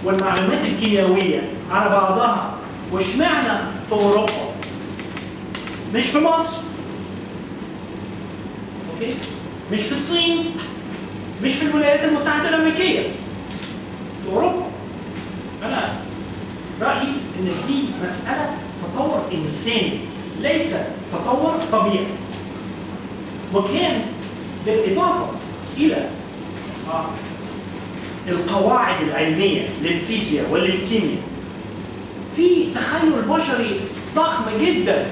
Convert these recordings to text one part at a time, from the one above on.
والمعلومات الكيميائيه على بعضها واشمعنى في اوروبا مش في مصر اوكي مش في الصين مش في الولايات المتحده الامريكيه في اوروبا انا رايي ان دي مساله تطور انساني ليس تطور طبيعي وكان بالاضافه الى آه، القواعد العلميه للفيزياء وللكيمياء في تخيل بشري ضخم جدا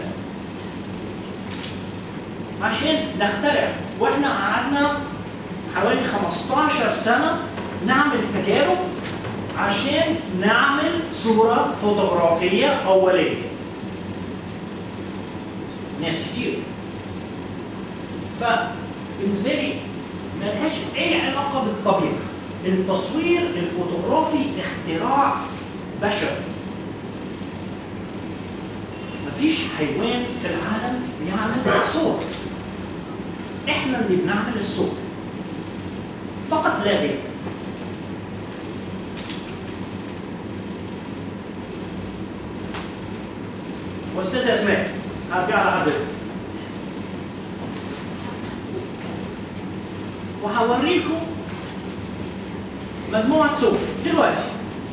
عشان نخترع واحنا قعدنا حوالي 15 سنه نعمل تجارب عشان نعمل صوره فوتوغرافيه اوليه ناس كتير فبالنسبه لي ملهاش اي علاقه بالطبيعه التصوير الفوتوغرافي اختراع بشري مفيش حيوان في العالم بيعمل صور احنا اللي بنعمل الصور فقط لا غير واستاذ اسماء هرجع على حضرتك وهوريكم مجموعه صور دلوقتي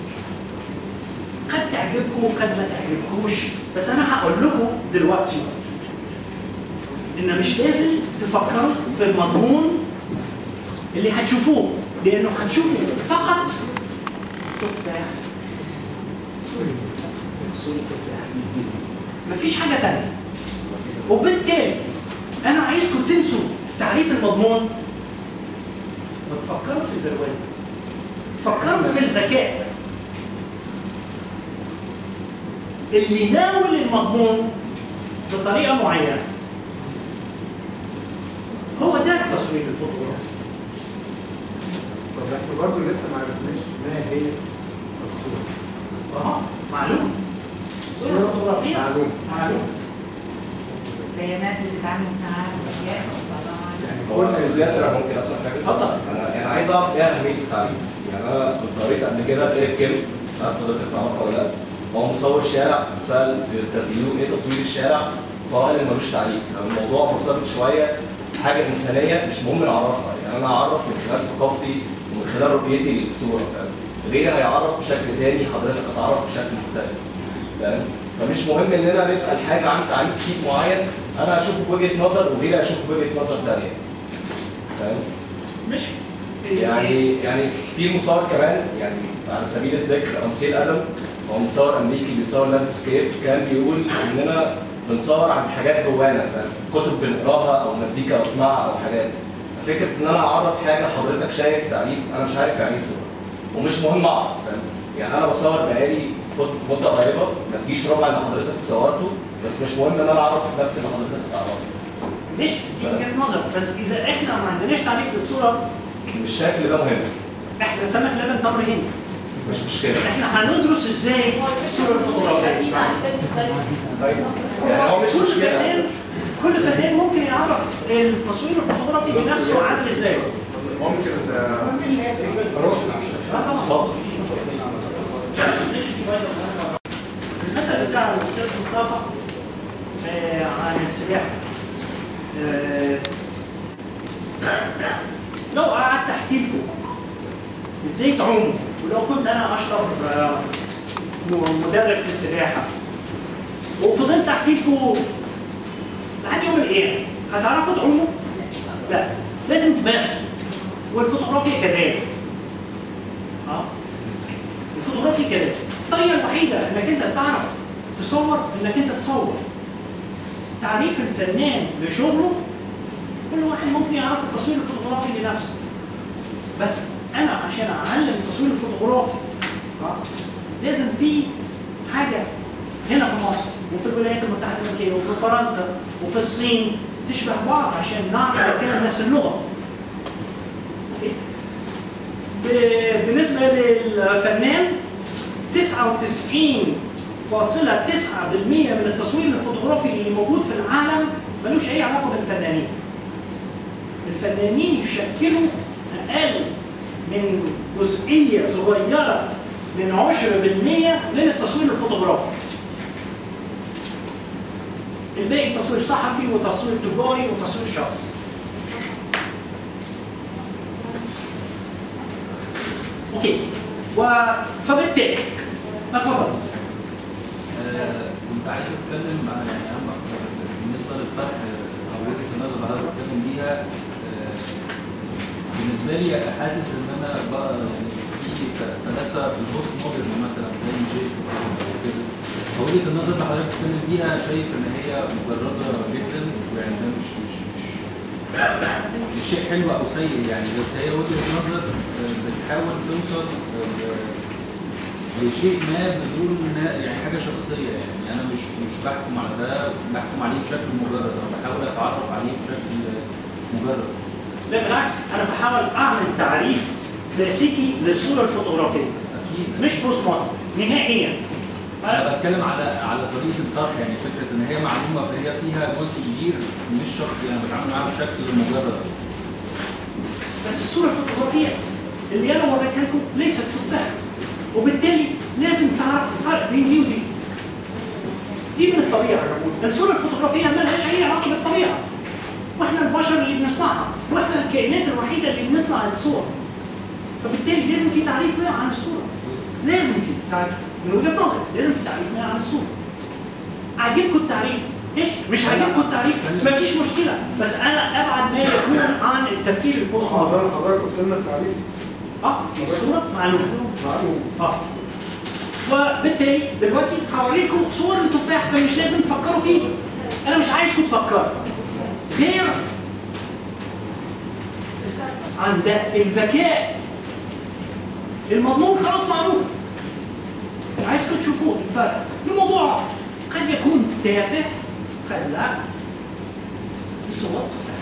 قد تعجبكم وقد ما تعجبكوش بس انا هقول لكم دلوقتي ان مش لازم تفكروا في المضمون اللي هتشوفوه لانه هتشوفوا فقط تفاح سوري سوري تفاح مفيش حاجه تانية وبالتالي انا عايزكم تنسوا تعريف المضمون وتفكروا في البرواز تفكروا في الذكاء اللي ناول المضمون بطريقه معينه هو ده التصوير الفوتوغرافي طب احنا برضه لسه ما عرفناش ما هي الصورة اه معلوم صورة فوتوغرافية معلوم. معلوم بيانات بتتعامل معاها ذكاء يعني هو كل ياسر ممكن اصلا حاجه اتفضل. انا يعني عايز اعرف ايه اهميه التعريف يعني انا كنت قريت قبل كده ايريك كيم مش عارف حضرتك تعرفه ولا لا هو مصور شارع اتسال في انترفيو ايه تصوير الشارع فهو قال إن ملوش تعريف يعني الموضوع مرتبط شويه بحاجه انسانيه مش مهم نعرفها يعني انا اعرف من خلال ثقافتي ومن خلال رؤيتي للصوره فاهم غيري هيعرف بشكل تاني حضرتك هتعرف بشكل مختلف فاهم فمش مهم اننا نسال حاجه عن تعريف شيء معين انا اشوفه بوجهه نظر وغيري اشوفه بوجهه نظر ثانيه فاهم مش يعني يعني في مصور كمان يعني على سبيل الذكر امثيل ادم هو مصور امريكي بيصور لاندسكيب كان بيقول اننا بنصور عن حاجات جوانا فاهم كتب بنقراها او مزيكا بسمعها او حاجات فكره ان انا اعرف حاجه حضرتك شايف تعريف انا مش عارف يعني ايه صوره ومش مهم اعرف فاهم يعني انا بصور بقالي فت- مده قريبه ما تجيش ربع اللي حضرتك صورته بس مش مهم ان انا اعرف نفس اللي حضرتك تعرفه مش دي وجهة نظر بس إذا إحنا ما عندناش تعريف للصورة مش شايف ان ده مهم إحنا سمك لبن تمر هندي مش مشكله إحنا هندرس إزاي الصورة الفوتوغرافية طيب يعني هو مش كل مشكله فنان كل فنان ممكن يعرف التصوير الفوتوغرافي بنفسه عامل إزاي ممكن اروح اه طبعا اتفضل. المثل بتاع الاستاذ مصطفى آه، عن السباحه آه، لو قعدت احكي لكم ازاي تعوموا ولو كنت انا اشرف آه، م- مدرب في السباحه وفضلت احكي لكم لحد يوم القيامه هتعرفوا تعوموا؟ لا لازم تمارسوا والفوتوغرافيا كذلك اه الفوتوغرافيا كذلك الطريقه الوحيده انك انت تعرف تصور انك انت تصور تعريف الفنان لشغله كل واحد ممكن يعرف التصوير الفوتوغرافي لنفسه بس انا عشان اعلم التصوير الفوتوغرافي آه، لازم في حاجه هنا في مصر وفي الولايات المتحده الامريكيه وفي فرنسا وفي الصين تشبه بعض عشان نعرف نتكلم نفس اللغه أوكي؟ ب- بالنسبه للفنان 99.9% من التصوير الفوتوغرافي اللي موجود في العالم ملوش اي علاقه بالفنانين. الفنانين يشكلوا اقل من جزئيه صغيره من عشر بالمية من التصوير الفوتوغرافي الباقي تصوير صحفي وتصوير تجاري وتصوير شخصي اوكي و... فبالتالي اتفضل آه، كنت عايز اتكلم عن يعني اهم أكتر بالنسبه للطرح آه، او وجهه النظر اللي حضرتك بتتكلم بيها آه، بالنسبه لي حاسس ان انا بقى يعني في ف- فلاسفه في البوست مودرن مثلا زي جيف وكده فوجهه النظر اللي حضرتك بتتكلم بيها شايف ان هي مجرده جدا ويعني ده مش مش مش مش شيء حلو او سيء يعني بس هي وجهه نظر آه، بتحاول توصل آه، لشيء ما بنقول انها يعني حاجه شخصيه يعني انا مش مش بحكم على ده بحكم عليه بشكل مجرد او بحاول اتعرف عليه بشكل مجرد لا بالعكس انا بحاول اعمل تعريف كلاسيكي للصوره الفوتوغرافيه اكيد مش بوست مودرن نهائيا انا بتكلم على على طريقه الطرح يعني فكره ان هي معلومه فهي فيها جزء كبير مش شخصي انا بتعامل معاها بشكل مجرد بس الصوره الفوتوغرافيه اللي انا وريتها لكم ليست تفاحه وبالتالي لازم تعرف الفرق بين دي ودي دي من الطبيعه الصوره الفوتوغرافيه ما لهاش اي علاقه بالطبيعه واحنا البشر اللي بنصنعها واحنا الكائنات الوحيده اللي بنصنع الصور فبالتالي لازم في تعريف ما عن الصوره لازم في تعريف من وجهه نظري لازم في تعريف ما عن الصوره عاجبكم التعريف ايش مش عاجبكم التعريف مفيش مشكله بس انا ابعد ما يكون عن التفكير البوست مودرن حضرتك حضرتك قلت لنا التعريف اه الصوره معلومه معلوم اه وبالتالي دلوقتي هوريكم صور التفاح فمش لازم تفكروا فيه انا مش عايزكم تفكروا غير عند الذكاء المضمون خلاص معروف عايزكم تشوفوا الفرق الموضوع قد يكون تافه قد لا صور تفاح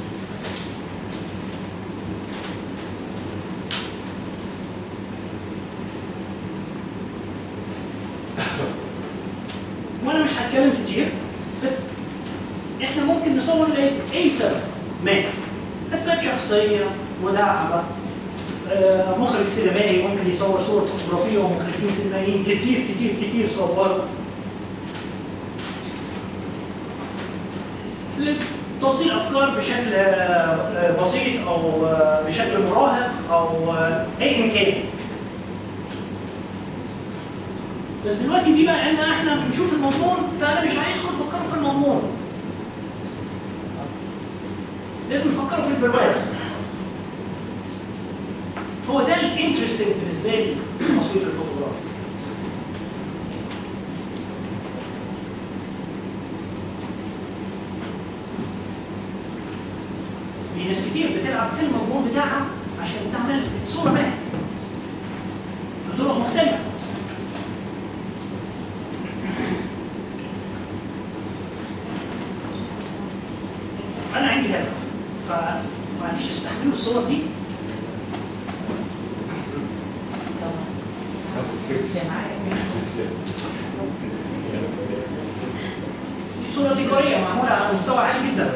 وانا مش هتكلم كتير بس احنا ممكن نصور لاي اي سبب ما اسباب شخصيه مداعبه آه، مخرج سينمائي ممكن يصور صور فوتوغرافيه ومخرجين سينمائيين كتير كتير كتير صوروا لتوصيل افكار بشكل آه، آه، بسيط او آه، بشكل مراهق او آه، ايا كان بس دلوقتي بما ان احنا بنشوف المضمون فانا مش عايزكم تفكروا في المضمون لازم تفكروا في البرواز هو ده الانترستنج بالنسبه لي في التصوير الفوتوغرافي في ناس كتير بتلعب في المضمون بتاعها عشان تعمل صوره ما بطرق مختلفه انا عندي هدف فمعلش استحملوا الصور دي دي صوره تجاريه معموله على مستوى عالي جدا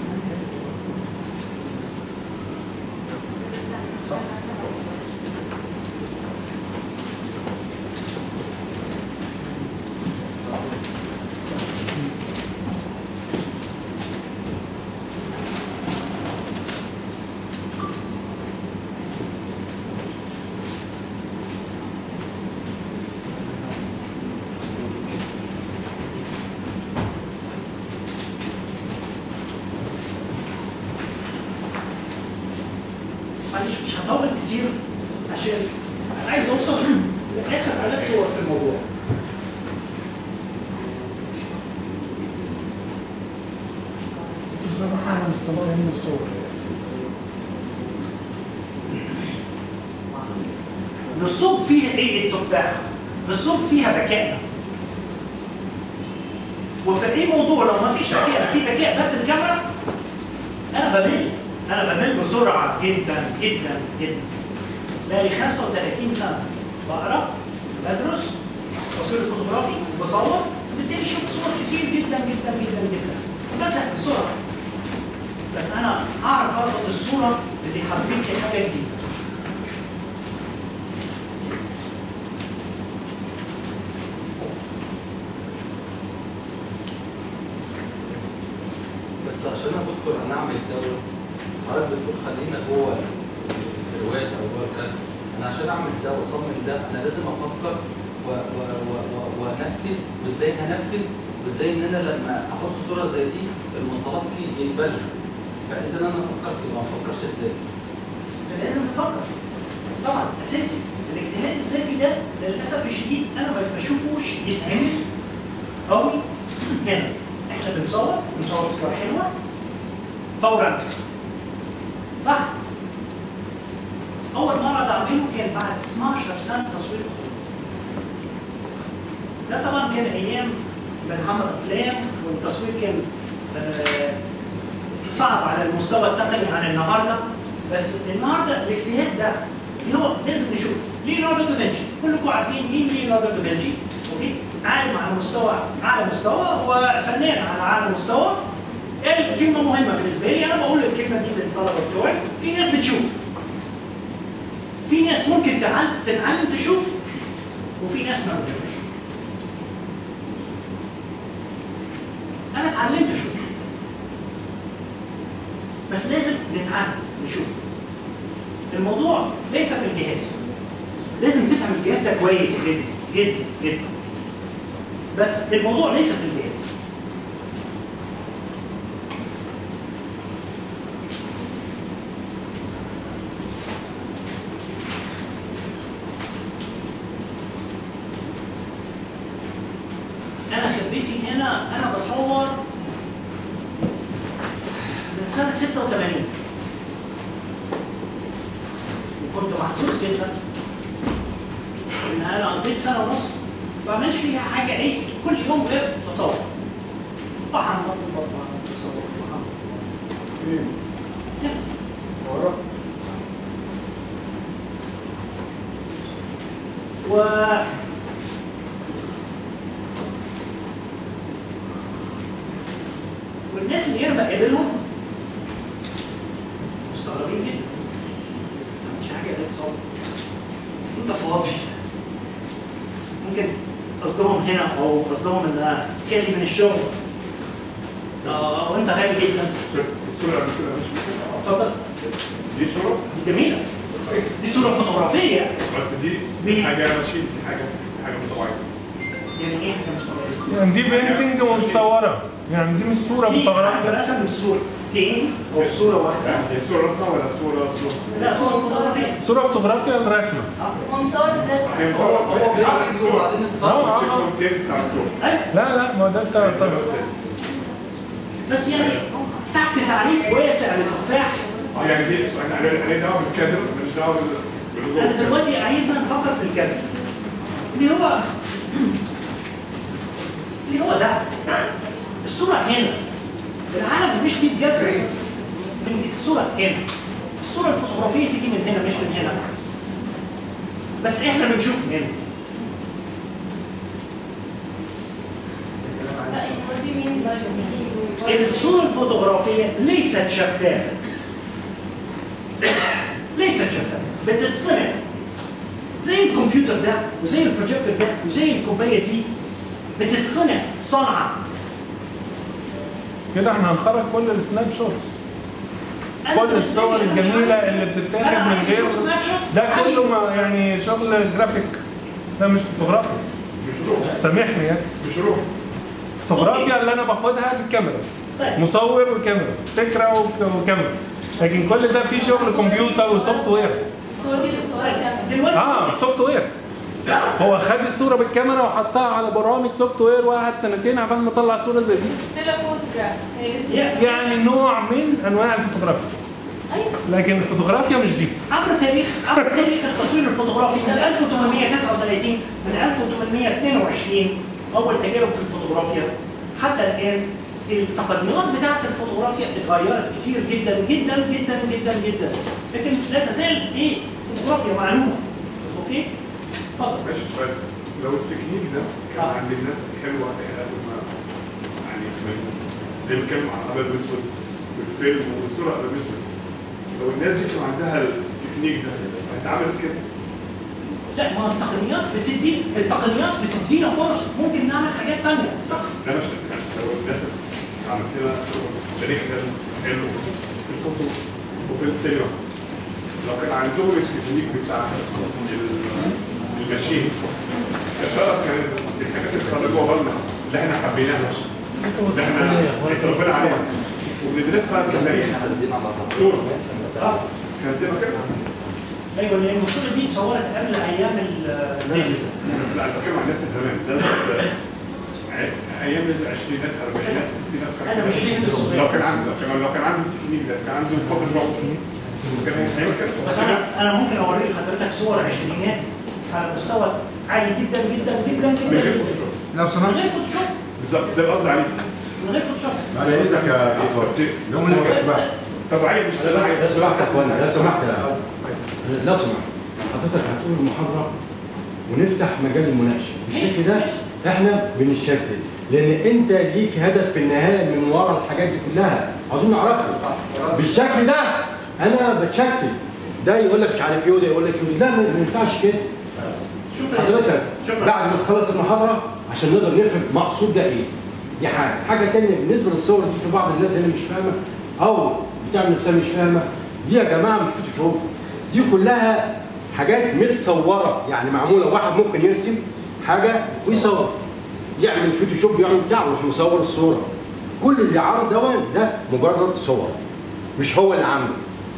معلش مش هطول كتير عشان انا عايز اوصل لاخر عدد صور في الموضوع بصراحة أنا مستمتع من الصور نصب فيها ايه التفاحه نصب فيها ذكاء وفي اي موضوع لو ما فيش ذكاء في ذكاء بس الكاميرا انا بمل انا بمل بسرعه جدا جدا جدا بقالي 35 سنه بقرا بدرس تصوير فوتوغرافي بصور بالتالي شفت صور كتير جدا جدا جدا جدا وبزهق بسرعه بس انا اعرف القط الصوره اللي هتضيف لي حاجه جديده بس عشان انا دكتور انا اعمل دوت حضرتك بتقول خلينا جوه الرواز او جوه الكلام انا عشان اعمل ده واصمم ده انا لازم افكر و- و- و- و- وانفذ وازاي هنفذ وازاي ان انا لما احط صوره زي دي المتلقي يقبلها فاذا انا فكرت ما افكرش ازاي لازم تفكر طبعا اساسي الاجتهاد الذاتي ده للاسف الشديد انا ما بشوفوش يتعمل قوي هنا احنا بنصور بنصور صور حلوه فورا صح اول مره ده اعمله كان بعد 12 سنه تصوير فوتو. ده طبعا كان ايام بنحمل افلام والتصوير كان آه، صعب على المستوى التقني عن النهارده بس النهارده الاجتهاد ده اللي هو لازم نشوف ليوناردو دافنشي كلكم عارفين مين ليوناردو دافنشي اوكي عالم على مستوى اعلى مستوى وفنان على اعلى مستوى قال كلمه مهمه بالنسبه لي انا بقول الكلمه دي للطلبه بتوعي في ناس بتشوف في ناس ممكن تعلم تتعلم تشوف وفي ناس ما بتشوفش انا اتعلمت اشوف بس لازم نتعلم نشوف الموضوع ليس في الجهاز لازم تفهم الجهاز ده كويس جدا جدا جدا بس الموضوع ليس في الجهاز انا خبرتي هنا انا بصور من سنه 86 وكنت محظوظ جدا ان انا قضيت سنه ونص ما بعملش فيها حاجه ايه كل يوم غير بصور بحمد برضه بصور بحمد فين؟ كده. ورا و والناس اللي انا بقابلهم مستغربين جدا ما عملتش حاجه غير تصور انت فاضي ممكن قصدهم هنا او قصدهم ان جالي من الشغل اه وانت غالي جدا الصورة اللي كده مش اتفضل دي صورة دي جميله دي صوره فوتوغرافيه بس دي بي- حاجة ماشين دي حاجة حاجة متطوعية يعني ايه حاجه مش طبيعيه يعني دي بينتنج متصوره يعني دي مش صوره في فوتوغرافيه حد رسم الصورتين او صوره واحده هي صورة رسمة ولا صورة صورة؟ لا صوره فوتوغرافيه صوره فوتوغرافيا الرسمه هو مصور الرسم هي هو مصورة هو بيعمل وبعدين آه، يتصور آه. الشكل التاني بتاع الصورة أيوة. لا لا ما ده بتاع بتاع- بس يعني تحت تعريف واسع للتفاح اه يعني دي انا انا انا دعوة بالكادر مش دعوة بال- بالوجوه انا دلوقتي عايزنا نفكر في الكلام اللي هو اللي هو ده الصورة هنا العالم مش بيتجزأ من الصورة هنا الصورة الفوتوغرافية تيجي من هنا مش من هنا بس احنا بنشوف من هنا لا what do you mean by الصورة الفوتوغرافية ليست شفافة ليست شفافة بتتصنع زي الكمبيوتر ده وزي البروجيكتور ده وزي الكوباية دي بتتصنع صنعة كده احنا هنخرج كل السناب شوتس كل الصور الجميله اللي بتتاخد من غير ده كله ما يعني شغل جرافيك ده مش فوتوغرافيا مش روح سامحني يعني مش روح فوتوغرافيا اللي انا باخدها بالكاميرا طيب مصور وكاميرا فكره وك- وكاميرا لكن كل ده فيه شغل كمبيوتر وسوفت وير الصور دي بتصورها كاميرا دلوقتي اه سوفت وير هو خد الصوره بالكاميرا وحطها على برامج سوفت وير وقعد سنتين عبال ما طلع صوره زي دي ستيل فوتوغراف هي لسه Yeah. يعني نوع من انواع الفوتوغرافيا ايوه لكن الفوتوغرافيا مش دي عبر تاريخ عبر تاريخ التصوير الفوتوغرافي من 1839 من 1822 اول تجارب في الفوتوغرافيا حتى الان التقنيات بتاعت الفوتوغرافيا اتغيرت كتير جدا جدا جدا جدا جدا لكن لا تزال ايه فوتوغرافيا معلومه اوكي اتفضل ماشي سؤال لو التكنيك ده كان آه. عند الناس حلوة إحنا قبل ما يعني من- زي ما بنتكلم عن الأبيض والأسود والفيلم والصورة الأبيض والأسود لو الناس دي كان عندها التكنيك ده كانت عملت كده لا ما التقنيات بتدي التقنيات بتدينا فرص ممكن نعمل حاجات تانية صح ده مش يعني لو الناس عملت لنا تاريخنا حلو في الفوتو وفي السينما لو كان عندهم التكنيك بتاع ال- الماشين الشرف كانت الحاجات اللي خرجوها لنا اللي احنا حبيناها اللي احنا اتربينا عليها وبندرسها في التاريخ صورة اه كانت تبقى كده ايوه لان الصوره دي اتصورت قبل ايام الديجيتال لا انا بتكلم عن الناس زمان ده ع- ايام العشرينات الاربعينات الستينات أنا مش فاهم السؤال. لو كان عنده لو كان لو كان عنده التكنيك ده كان عنده فوتوشوب كان هيعمل كده بس انا انا ممكن اوري لحضرتك صور عشرينات على مستوى عالي جدا جدا جدا من غير جدا فوتوشوب لو من سمحت غير فوتوشوب بالظبط ده القصد عليه من غير فوتوشوب على اذنك يا دكتور لو انك يا شباب طب عايز مش لو سمحت يا اخوانا لو سمحت يا- لو سمحت حضرتك هتقول المحاضره ونفتح مجال المناقشه بالشكل ده احنا بنشتت لان انت ليك هدف في النهايه من ورا الحاجات دي كلها عاوزين نعرفه بالشكل ده انا بتشتت ده يقول لك مش عارف ايه وده يقول لك ايه لا ما ما ينفعش كده شكرا يا حضرتك أستاذ. شكرا بعد ما تخلص المحاضره عشان نقدر نفهم مقصود ده ايه دي حاجه حاجه تانية بالنسبه للصور دي في بعض الناس اللي مش فاهمه او بتعمل نفسها مش فاهمه دي يا جماعه مش فوتوشوب دي كلها حاجات متصوره يعني معموله واحد ممكن يرسم حاجه ويصور يعمل فوتوشوب يعمل بتاع ويروح مصور الصوره كل اللي عرض ده ده مجرد صور مش هو اللي عامله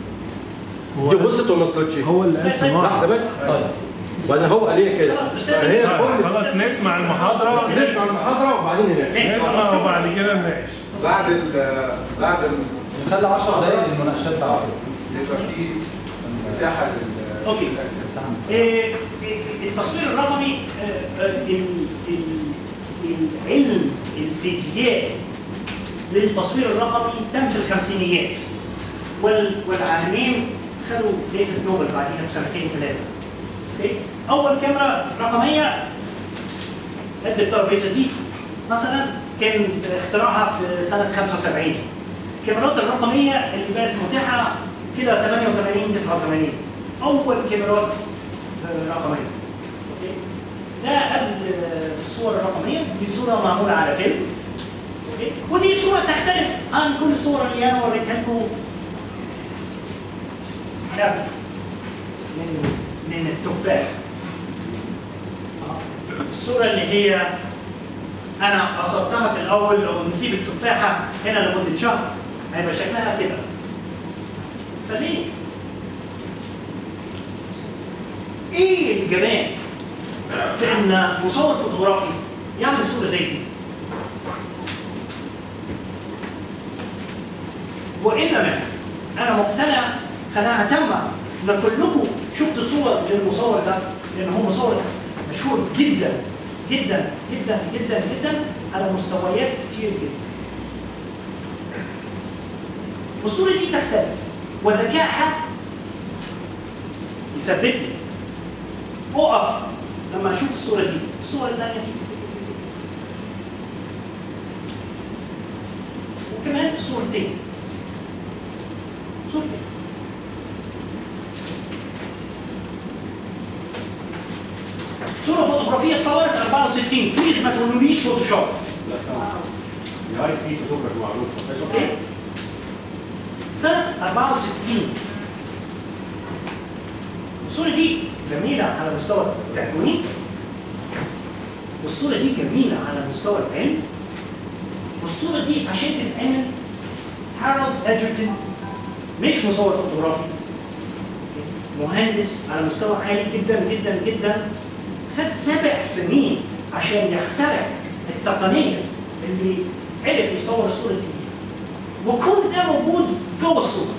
دي وصلت ولا ما وصلتش؟ هو اللي قال صناعه لحظه بس طيب ولا هو قال لي كده أستاذ- فهي طيب، كل خلاص نسمع المحاضره نسمع المحاضره وبعدين نناقش نسمع وبعد كده نناقش بعد ال بعد ال نخلي 10 دقايق للمناقشات بعد يبقى في مساحه لل اوكي إيه، إيه، التصوير الرقمي آه، آه، ال- ال- العلم الفيزيائي للتصوير الرقمي تم في الخمسينيات وال- والعالمين خدوا جائزة نوبل بعديها بسنتين ثلاثة اوكي أول كاميرا رقمية قد الترابيزة دي مثلا كان اختراعها في سنة 75 الكاميرات الرقمية اللي بقت متاحة كده 88 89 أول كاميرات آه، رقمية أوكي ده قبل آه، الصور الرقمية دي صورة معمولة على فيلم أوكي ودي صورة تختلف عن كل الصور اللي أنا وريتها لكم ده من من التفاح آه. الصورة اللي هي انا قصدتها في الاول لو نسيب التفاحه هنا لمده شهر هيبقى شكلها كده فليه؟ ايه الجمال في ان مصور فوتوغرافي يعمل صوره زي دي؟ وانما انا مقتنع قناعه تامه ان كلكم شفتوا صور للمصور ده لان هو مصور مشهور جدا جدا جدا جدا جدا على مستويات كتير جدا. والصورة دي تختلف وذكائها يثبتني اقف لما اشوف الصورة دي الصورة الثانية دي وكمان في صورتين صورتين صورة فوتوغرافية اتصورت 64 بليز ما تقولوليش فوتوشوب الهاي سبيد فوتوغرافي معروف اوكي سنة 64 الصورة دي جميلة على مستوى التكوين والصورة دي جميلة على مستوى العلم والصورة دي عشان تتعمل هارولد ادجرتون مش مصور فوتوغرافي مهندس على مستوى عالي جدا جدا جدا خد سبع سنين عشان يخترع التقنية اللي عرف يصور الصورة دي وكل ده موجود جوه الصورة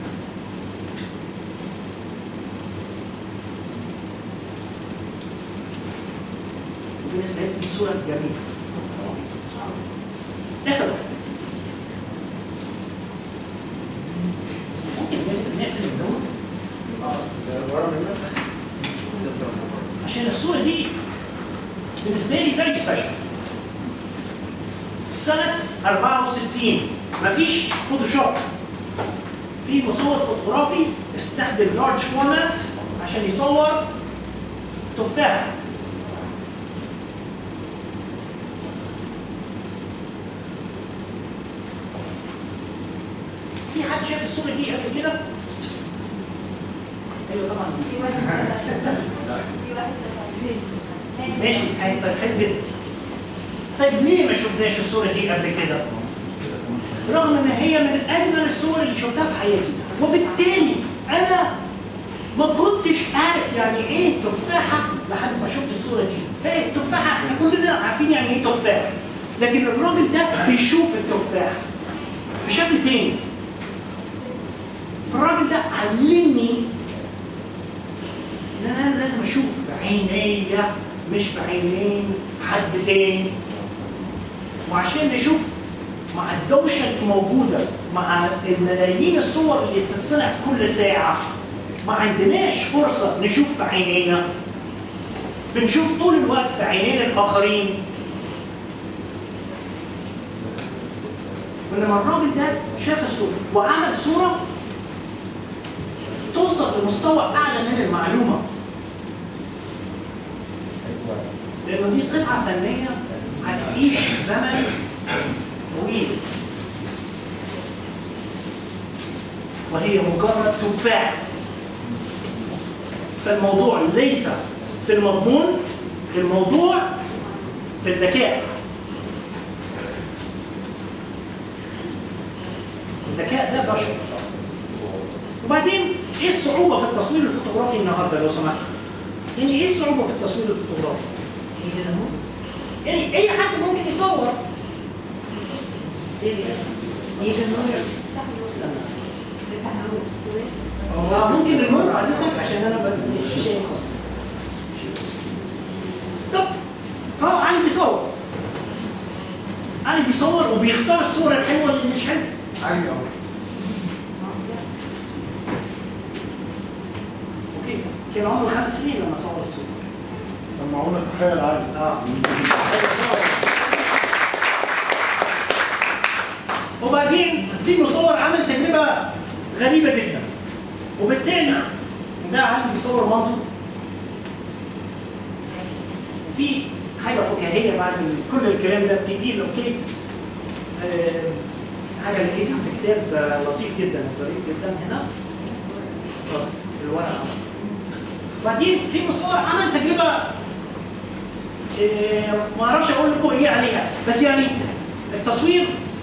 بالنسبة لي دي صورة جميلة آخر واحدة ممكن نقفل نقفل النور عشان الصورة دي بالنسبة لي فيري سبيشال سنة 64 مفيش فوتوشوب في مصور فوتوغرافي استخدم لارج فورمات عشان يصور تفاحة في حد شاف الصوره دي قبل كده؟ ايوه طبعا في واحد شغال في واحد شغال ماشي يعني طيب حلو جدا طيب ليه ما شفناش الصوره دي قبل كده؟ رغم ان هي من اجمل الصور اللي شفتها في حياتي وبالتالي انا ما كنتش عارف يعني ايه تفاحه لحد ما شفت الصوره دي ايه التفاحه احنا كلنا عارفين يعني ايه تفاح لكن الراجل ده بيشوف التفاح بشكل تاني فالراجل ده علمني ان انا لازم اشوف بعينيا مش بعينين حد تاني وعشان نشوف مع الدوشه اللي موجوده مع الملايين الصور اللي بتتصنع كل ساعه ما عندناش فرصه نشوف بعينينا بنشوف طول الوقت بعينين الاخرين ولما الراجل ده شاف الصوره وعمل صوره توصل لمستوى اعلى من المعلومه لانه دي قطعه فنيه هتعيش زمن طويل وهي مجرد تفاح فالموضوع ليس في المضمون الموضوع في الذكاء الذكاء ده بشر وبعدين ايه الصعوبه في التصوير الفوتوغرافي النهارده لو سمحت؟ يعني ايه الصعوبه في التصوير الفوتوغرافي؟ يعني اي حد ممكن يصور ايه ايه آه، ممكن النور بعد اذنك عشان انا ب- مش شايف طب هو علي بيصور علي بيصور وبيختار الصوره الحلوه اللي مش حلوه عالي قوي اوكي كان عمره خمس سنين لما صور الصوره سمعونا تخيل عادي اه وبعدين في مصور عمل تجربه غريبه جدا وبالتالي ده عندي بيصور مامته في حاجه فكاهيه بعد كل الكلام ده بتقيل اوكي آه حاجه لقيتها في كتاب آه، لطيف جدا وظريف جدا هنا اتفضل، في الورقه بعدين في مصور عمل تجربه إيه، ما اعرفش اقول لكم ايه عليها بس يعني التصوير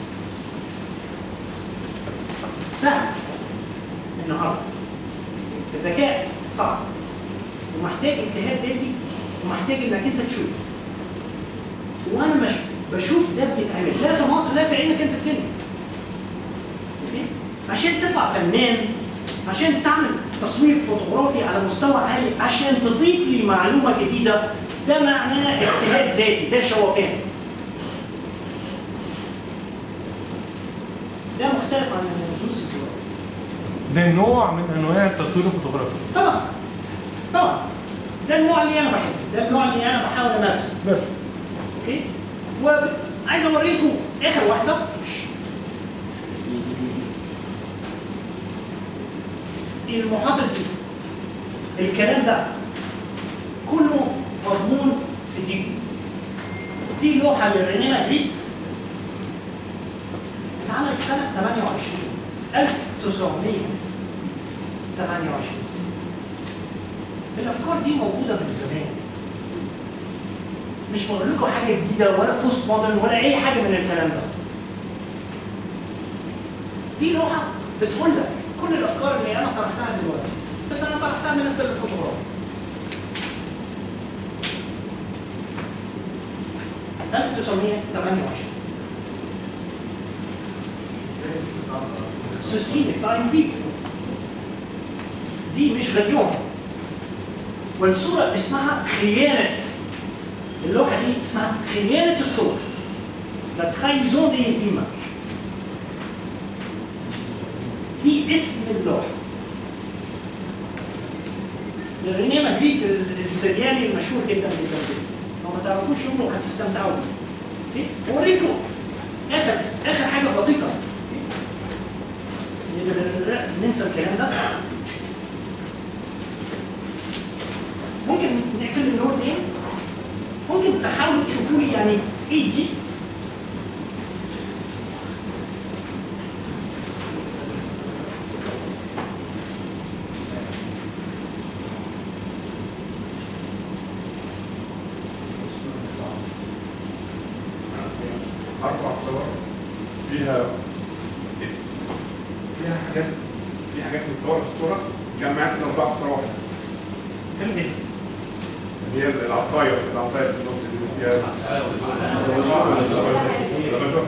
سهل النهارده الذكاء صعب ومحتاج اجتهاد ذاتي ومحتاج انك انت تشوف وانا مش بشوف ده بيتعمل لا في مصر لا في اي مكان في الدنيا أوكي؟ عشان تطلع فنان عشان تعمل تصوير فوتوغرافي على مستوى عالي عشان تضيف لي معلومه جديده ده معناه اجتهاد ذاتي ده شوفان ده مختلف عن الدروس الزراعيه ده نوع من انواع التصوير الفوتوغرافي طبعا طبعا ده النوع اللي انا بحبه ده النوع اللي انا بحاول امارسه بيرفكت اوكي وعايز اوريكم اخر واحده دي المحاضره دي الكلام ده كله مضمون في دي دي لوحه لرينيه ماجريت اتعملت سنه 28 1928 الافكار دي موجوده من زمان مش بقول لكم حاجه جديده ولا بوست مودرن ولا اي حاجه من الكلام ده دي لوحه بتقول لك كل الافكار اللي انا طرحتها دلوقتي بس انا طرحتها بالنسبه للفوتوغرافي 1928 Ceci n'est pas une Bible. دي مش غديون والصورة اسمها خيانة اللوحة دي اسمها خيانة الصور La trahison des images دي اسم اللوحة رينيه ماجريت السرياني المشهور جدا جدا جدا لو ما تعرفوش شغله هتستمتعوا بيه اوكي اوريكم اخر اخر حاجه بسيطه ننسى الكلام ده ممكن نقفل النور دي ممكن تحاولوا تشوفوا لي يعني ايه دي فيها فيها حاجات في حاجات متصوره في الصوره جمعت الاربعه في صوره واحده حلو جدا اللي هي العصايه العصايه في النص اللي فيها الرجل.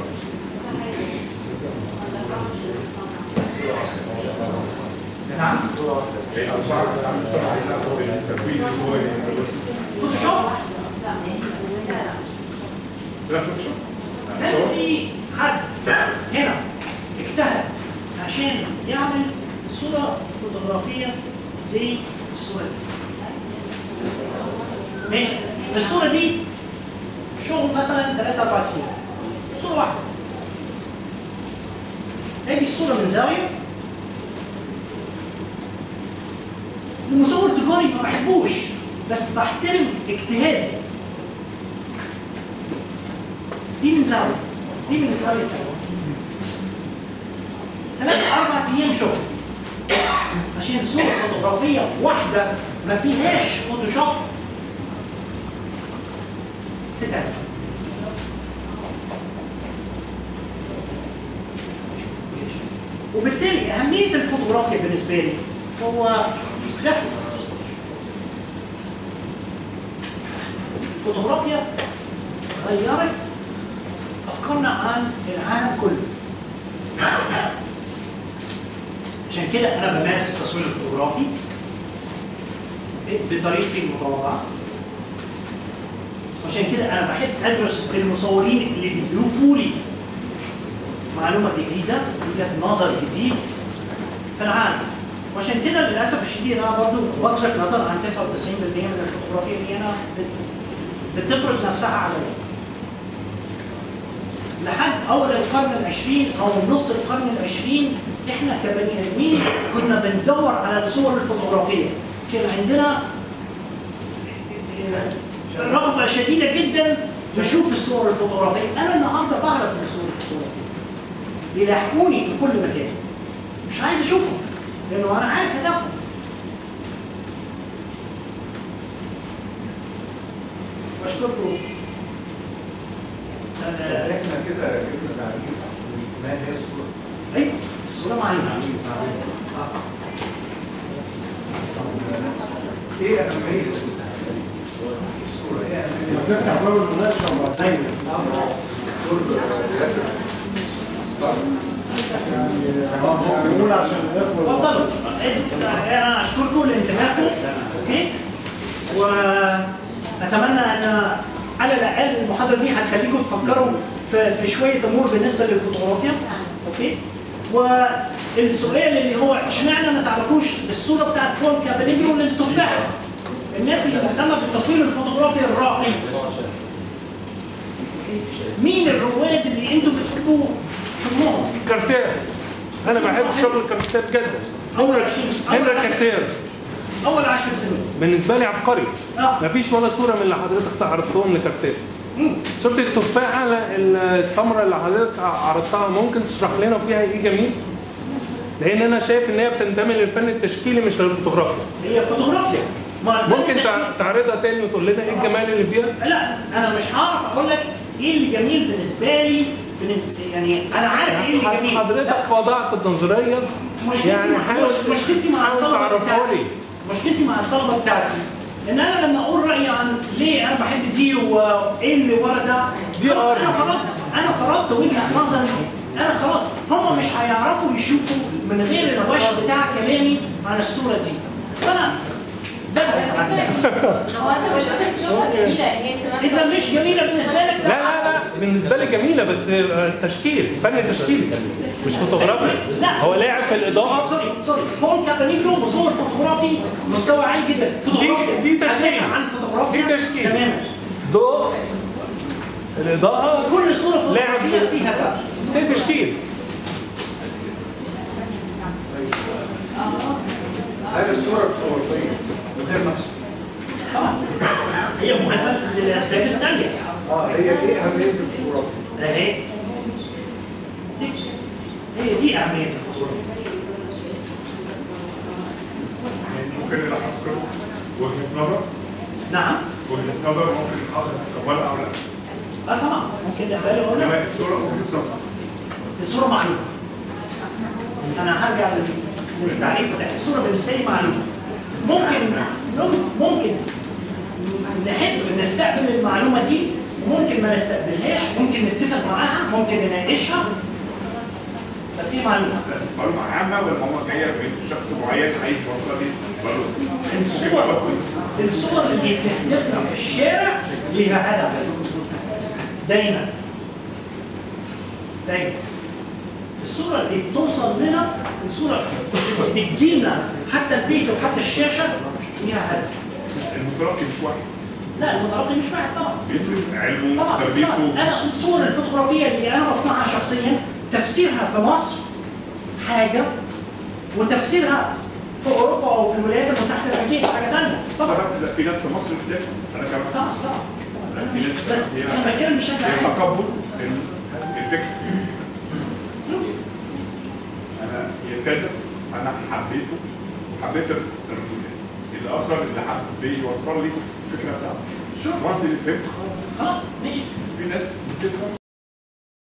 نعم هي الأربعة بتعمل صورة عايزة التكوين اللي هو فوتوشوب لا فوتوشوب هل في حد هنا اجتهد عشان يعمل صورة فوتوغرافية زي الصورة دي ماشي الصورة دي شغل مثلا 3 4 ايام صورة واحدة هذه الصورة من زاوية المصور التجاري ما بحبوش بس بحترم اجتهاده دي من زاوية دي من زاوية تانية ثلاثة أربع أيام شغل عشان صورة فوتوغرافية واحدة ما فيهاش فوتوشوب تتعمل وبالتالي أهمية الفوتوغرافيا بالنسبة لي هو ده الفوتوغرافيا غيرت أفكارنا عن العالم كله عشان كده أنا بمارس التصوير الفوتوغرافي بطريقتي المتواضعة عشان كده أنا بحب أدرس المصورين اللي بيضيفوا لي معلومة جديدة وجهة نظر جديد في العالم وعشان كده للأسف الشديد أنا برضو بصرف نظر عن 99% من الفوتوغرافيا اللي أنا بت- بتفرض نفسها عليا لحد اول القرن العشرين او نص القرن العشرين احنا كبني ادمين كنا بندور على الصور الفوتوغرافيه كان عندنا رغبه شديده جدا نشوف الصور الفوتوغرافيه انا النهارده بهرب من الصور الفوتوغرافيه بيلاحقوني في كل مكان مش عايز اشوفهم لانه انا عارف هدفهم بشكركم آه، احنا كده جبنا تعريف ما هي الصورة ايوه الصوره معانا ايه اهمية الصورة ايه اهمية تفتح باب المناقشه ايوه بنقول عشان الاخوه اتفضلوا انا اشكركم لانتباهكم اوكي واتمنى ان على الاقل المحاضره دي هتخليكم تفكروا في, في شويه امور بالنسبه للفوتوغرافيا اوكي والسؤال اللي هو اشمعنى ما تعرفوش الصوره بتاعت بول كابانيجرو للتفاحه الناس اللي مهتمه بالتصوير الفوتوغرافي الراقي مين الرواد اللي انتوا بتحبوا شغلهم كارتير انا بحب شغل كارتير جدا اول 20 هنري اول 10 كارتير اول 10 سنين بالنسبه لي عبقري اه مفيش ولا صوره من اللي حضرتك عرضتهم لكارتير مم. صورة التفاحة السمراء اللي حضرتك عرضتها ممكن تشرح لنا فيها ايه جميل؟ لأن أنا شايف إن هي بتنتمي للفن التشكيلي مش للفوتوغرافيا. هي فوتوغرافيا ما الفن ممكن تع- التشكيلي- تعرضها تاني وتقول لنا ايه الجمال اللي فيها؟ لا انا مش هعرف اقول لك ايه اللي جميل بالنسبه لي بالنسبه يعني انا عارف ايه اللي جميل حضرتك وضعت النظرية مشكلتي يعني مع حاول مش- مشكلتي مع حاول الطلبه تعرفها بتاعتي لي. مشكلتي مع الطلبه بتاعتي ان انا لما اقول رايي عن ليه انا بحب دي وايه اللي ورا ده دي خلاص أرض. انا فرضت انا فرضت وجهه نظري انا خلاص هم مش هيعرفوا يشوفوا من غير الوش بتاع كلامي عن الصوره دي فانا ده هو انت مش لازم تشوفها جميله هي انت اذا مش جميله بالنسبه لك لا لا لا بالنسبة لي جميلة بس آه، تشكيل فن تشكيلي مش فوتوغرافي لا هو لاعب في الإضاءة سوري سوري بول كابانيجرو مصور فوتوغرافي مستوى عالي جدا فوتوغرافيا دي تشكيل. أدافع عن فوتوغرافيا دي تشكيل. تماما ضوء الإضاءة كل صوره لاعب فوتوغرافيه فيها ده ده تشكيل هذه الصورة الفوتوغرافية من غير نقش طبعا هي مهمه للاسباب الثانيه اه هي ايه اهمية الفوتوغرافيا؟ اهي دي هي دي اهميه الفوتوغرافيا ممكن نلخص كده وجهة نظر نعم وجهة نظر ممكن نحافظ تقبلها أو لا اه طبعا ممكن نقبله ولا لا. إنما الصورة ممكن تستصحب الصوره معلومه انا هرجع لل- للتعريف بتاع الصوره بالنسبه لي معلومه ممكن ممكن نحب نستقبل المعلومه دي وممكن ما نستقبلهاش ممكن نتفق معاها ممكن نناقشها بس هي معلومه معلومه عامه ولا معلومه جايه من شخص معين عايز يوصلها دي معلومه الصور الصور اللي بتهدفنا في الشارع ليها هدف دايما دايما الصورة اللي بتوصل لنا الصورة اللي بتجينا حتى البيت وحتى الشاشة ليها هدف المتلقي مش واحد لا المتلقي مش واحد طبعا بيفرق علمه طبعا تربيته طبعا انا الصور الفوتوغرافيه اللي انا بصنعها شخصيا تفسيرها في مصر حاجه وتفسيرها في اوروبا او في الولايات المتحده الامريكيه حاجه ثانيه طبعا طبعا لا في ناس في مصر مش بتفهم انا كمان طبعا طبعا لا، في ناس بس هي- انا بتكلم بشكل هي عام تقبل ال- الفكر انا يا كاتب انا حبيته حبيت ال- ال- الاخر اللي حب يوصل لي الفكره بتاعته شوف وانس اللي فهمت خلاص خلاص ماشي في ناس بتفهم